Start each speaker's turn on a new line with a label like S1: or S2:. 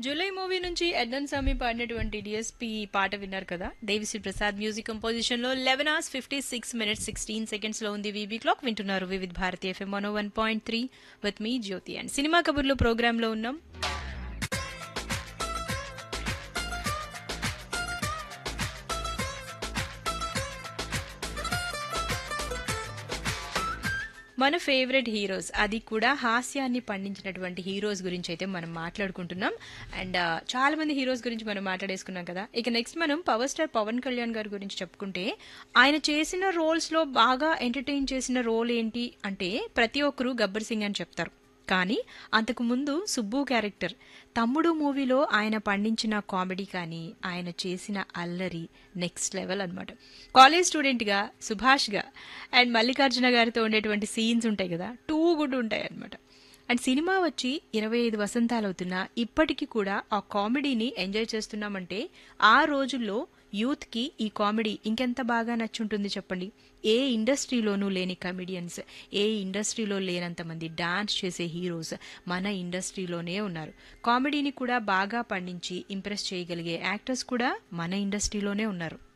S1: July movie నుంచి ఎడ్నన్ స్వామి పాడినటువంటి DSP పాట విన్నారు కదా దేవిశ్రీ ప్రసాద్ మ్యూజిక్ కంపోజిషన్ లో eleven hours fifty six minutes sixteen seconds లో ఉంది వీబీ క్లాక్ వింటున్నారు Vividh Bharati FM one one point three with మీ జ్యోతి అండ్ సినిమా కబుర్లు ప్రోగ్రామ్ లో ఉన్నాం మన ఫేవరెట్ హీరోస్ అది కూడా హాస్యాన్ని పండించినటువంటి హీరోస్ గురించి అయితే మనం మాట్లాడుకుంటున్నాం అండ్ చాలా మంది హీరోస్ గురించి మనం మాట్లాడేసుకున్నాం కదా ఇక నెక్స్ట్ మనం పవర్ స్టార్ పవన్ కళ్యాణ్ గారి గురించి చెప్పుకుంటే ఆయన చేసిన రోల్స్ లో బాగా ఎంటర్టైన్ చేసిన రోల్ ఏంటి అంటే ప్రతి ఒక్కరు గబ్బర్ సింగ్ అని చెప్తారు కానీ అంతకు ముందు సుబ్బు క్యారెక్టర్ తమ్ముడు మూవీలో ఆయన పండించిన కామెడీ కానీ ఆయన చేసిన అల్లరి నెక్స్ట్ లెవెల్ అనమాట కాలేజ్ స్టూడెంట్గా సుభాష్గా అండ్ మల్లికార్జున గారితో ఉండేటువంటి సీన్స్ ఉంటాయి కదా టూ గుడ్ ఉంటాయి అనమాట అండ్ సినిమా వచ్చి ఇరవై ఐదు వసంతాలు అవుతున్నా ఇప్పటికీ కూడా ఆ కామెడీని ఎంజాయ్ చేస్తున్నామంటే ఆ రోజుల్లో యూత్కి ఈ కామెడీ ఇంకెంత బాగా నచ్చుంటుంది చెప్పండి ఏ ఇండస్ట్రీలోనూ లేని కమెడియన్స్ ఏ ఇండస్ట్రీలో లేనంత మంది డాన్స్ చేసే హీరోస్ మన ఇండస్ట్రీలోనే ఉన్నారు కామెడీని కూడా బాగా పండించి ఇంప్రెస్ చేయగలిగే యాక్టర్స్ కూడా మన ఇండస్ట్రీలోనే ఉన్నారు